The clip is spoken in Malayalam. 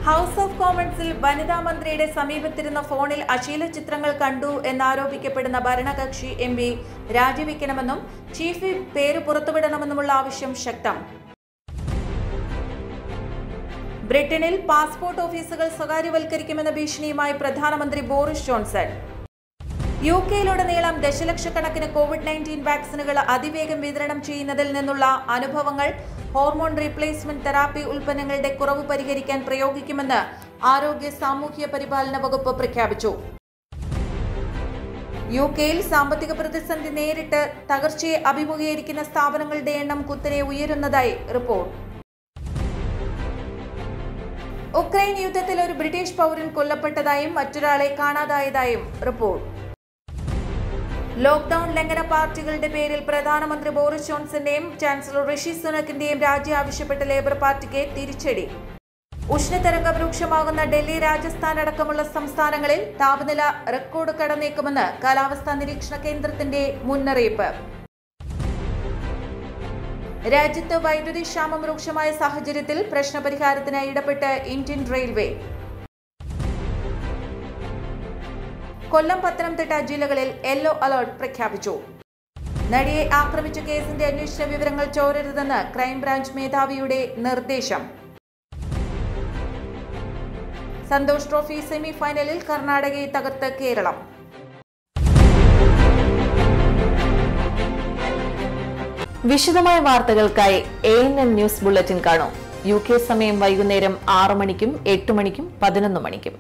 ഹൗസ് ഓഫ് കോമൺസിൽ വനിതാ മന്ത്രിയുടെ സമീപത്തിരുന്ന ഫോണിൽ അശ്ലീല ചിത്രങ്ങൾ കണ്ടു എന്നാരോപിക്കപ്പെടുന്ന ഭരണകക്ഷി എം പി രാജിവെക്കണമെന്നും ചീഫ് വിപ്പ് പേര് പുറത്തുവിടണമെന്നുമുള്ള ആവശ്യം ശക്തം ബ്രിട്ടനിൽ പാസ്പോർട്ട് ഓഫീസുകൾ സ്വകാര്യവൽക്കരിക്കുമെന്ന ഭീഷണിയുമായി പ്രധാനമന്ത്രി ബോറിസ് ജോൺസൺ യു കെയിലുടനീളം ദശലക്ഷക്കണക്കിന് കോവിഡ് നയൻറ്റീൻ വാക്സിനുകൾ അതിവേഗം വിതരണം ചെയ്യുന്നതിൽ നിന്നുള്ള അനുഭവങ്ങൾ ഹോർമോൺ റീപ്ലേസ്മെന്റ് തെറാപ്പി ഉൽപ്പന്നങ്ങളുടെ കുറവ് പരിഹരിക്കാൻ പ്രയോഗിക്കുമെന്ന് ആരോഗ്യ സാമൂഹ്യ പരിപാലന വകുപ്പ് പ്രഖ്യാപിച്ചു യു കെയിൽ സാമ്പത്തിക പ്രതിസന്ധി നേരിട്ട് തകർച്ചയെ അഭിമുഖീകരിക്കുന്ന സ്ഥാപനങ്ങളുടെ എണ്ണം കുത്തനെ ഉയരുന്നതായി റിപ്പോർട്ട് ഉക്രൈൻ യുദ്ധത്തിൽ ഒരു ബ്രിട്ടീഷ് പൗരൻ കൊല്ലപ്പെട്ടതായും മറ്റൊരാളെ കാണാതായതായും റിപ്പോർട്ട് ലോക്ഡൌൺ ലംഘന പാർട്ടികളുടെ പേരിൽ പ്രധാനമന്ത്രി ബോറിസ് ജോൺസന്റെയും ചാൻസലർ ഋഷി സുനക്കിന്റെയും രാജി ആവശ്യപ്പെട്ട ലേബർ പാർട്ടിക്ക് തിരിച്ചടി ഉഷ്ണതരംഗം രൂക്ഷമാകുന്ന ഡൽഹി രാജസ്ഥാൻ അടക്കമുള്ള സംസ്ഥാനങ്ങളിൽ താപനില റെക്കോർഡ് കടന്നേക്കുമെന്ന് കാലാവസ്ഥാ നിരീക്ഷണ കേന്ദ്രത്തിന്റെ മുന്നറിയിപ്പ് രാജ്യത്ത് വൈദ്യുതി ക്ഷാമം രൂക്ഷമായ സാഹചര്യത്തിൽ പ്രശ്നപരിഹാരത്തിന് ഇടപെട്ട് ഇന്ത്യൻ റെയിൽവേ കൊല്ലം പത്തനംതിട്ട ജില്ലകളിൽ യെല്ലോ അലർട്ട് പ്രഖ്യാപിച്ചു നടിയെ ആക്രമിച്ച കേസിന്റെ അന്വേഷണ വിവരങ്ങൾ ചോരരുതെന്ന് ക്രൈംബ്രാഞ്ച് മേധാവിയുടെ നിർദ്ദേശം സന്തോഷ് ട്രോഫി സെമി ഫൈനലിൽ കർണാടകയെ തകർത്ത് കേരളം വിശദമായ വാർത്തകൾക്കായി A N N news bulletin കാണൂ യു കെ സമയം വൈകുന്നേരം ആറ് മണിക്കും എട്ട് മണിക്കും പതിനൊന്ന് മണിക്കും